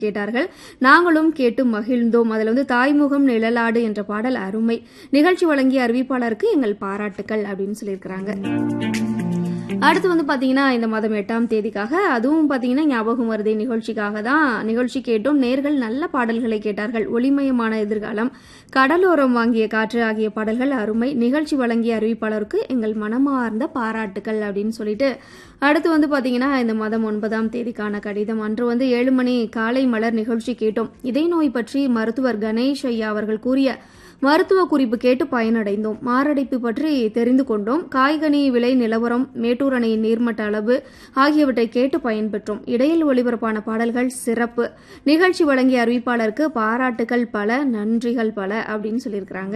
கேட்டார்கள் நாங்களும் கேட்டு மகிழ்ந்தோம் அதுல வந்து தாய்முகம் நிழலாடு என்ற பாடல் அருமை நிகழ்ச்சி வழங்கிய அறிவிப்பாளருக்கு எங்கள் பாராட்டுக்கள் அப்படின்னு சொல்லியிருக்கிறாங்க அடுத்து வந்து பாத்தீங்கன்னா இந்த மாதம் எட்டாம் தேதிக்காக அதுவும் பாத்தீங்கன்னா ஞாபகம் வருதே நிகழ்ச்சிக்காக தான் நிகழ்ச்சி கேட்டோம் நேர்கள் நல்ல பாடல்களை கேட்டார்கள் ஒளிமயமான எதிர்காலம் கடலோரம் வாங்கிய காற்று ஆகிய பாடல்கள் அருமை நிகழ்ச்சி வழங்கிய அறிவிப்பாளருக்கு எங்கள் மனமார்ந்த பாராட்டுக்கள் அப்படின்னு சொல்லிட்டு அடுத்து வந்து பாத்தீங்கன்னா இந்த மாதம் ஒன்பதாம் தேதிக்கான கடிதம் அன்று வந்து ஏழு மணி காலை மலர் நிகழ்ச்சி கேட்டோம் இதய நோய் பற்றி மருத்துவர் கணேஷ் ஐயா அவர்கள் கூறிய மருத்துவ குறிப்பு கேட்டு பயனடைந்தோம் மாரடைப்பு பற்றி தெரிந்து கொண்டோம் காய்கனி விலை நிலவரம் மேட்டூர் அணையின் நீர்மட்ட அளவு ஆகியவற்றை கேட்டு பயன்பெற்றோம் இடையில் ஒளிபரப்பான பாடல்கள் சிறப்பு நிகழ்ச்சி வழங்கிய அறிவிப்பாளருக்கு பாராட்டுகள் பல நன்றிகள் பல அப்படின்னு சொல்லியிருக்கிறாங்க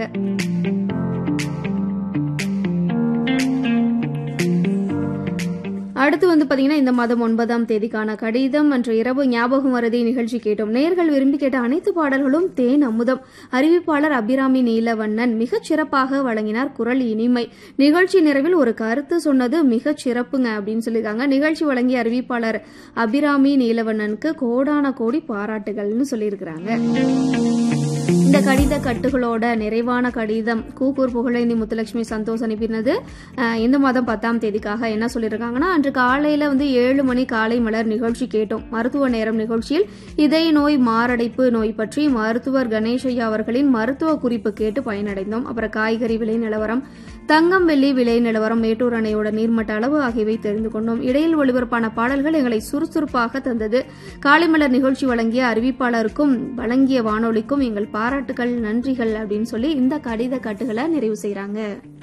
அடுத்து வந்து பாத்தீங்கன்னா இந்த மாதம் ஒன்பதாம் தேதிக்கான கடிதம் அன்று இரவு ஞாபகம் வரதை நிகழ்ச்சி கேட்டோம் நேர்கள் விரும்பி கேட்ட அனைத்து பாடல்களும் தேன் அமுதம் அறிவிப்பாளர் அபிராமி நீலவண்ணன் மிகச் சிறப்பாக வழங்கினார் குரல் இனிமை நிகழ்ச்சி நிறைவில் ஒரு கருத்து சொன்னது மிகச் சிறப்புங்க அப்படின்னு சொல்லியிருக்காங்க நிகழ்ச்சி வழங்கிய அறிவிப்பாளர் அபிராமி நீலவண்ணனுக்கு கோடான கோடி பாராட்டுகள்னு சொல்லியிருக்கிறாங்க இந்த கடித கட்டுகளோட நிறைவான கடிதம் கூக்கூர் புகழேந்தி முத்துலட்சுமி சந்தோஷ் அனுப்பினது அஹ், இந்த மாதம் பத்தாம் தேதிக்காக என்ன சொல்லியிருக்காங்கன்னா அன்று காலையில வந்து ஏழு மணி காலை மலர் நிகழ்ச்சி கேட்டோம் மருத்துவ நேரம் நிகழ்ச்சியில் இதய நோய் மாரடைப்பு நோய் பற்றி மருத்துவர் கணேஷையா அவர்களின் மருத்துவ குறிப்பு கேட்டு பயனடைந்தோம் அப்புறம் காய்கறி விலை நிலவரம் தங்கம் வெள்ளி விலை நிலவரம் மேட்டூர் அணையோட நீர்மட்ட அளவு ஆகியவை தெரிந்து கொண்டோம் இடையில் ஒளிபரப்பான பாடல்கள் எங்களை சுறுசுறுப்பாக தந்தது காலைமலர் நிகழ்ச்சி வழங்கிய அறிவிப்பாளருக்கும் வழங்கிய வானொலிக்கும் எங்கள் பாராட்டுகள் நன்றிகள் அப்படின்னு சொல்லி இந்த கடித கட்டுகளை நிறைவு செய்றாங்க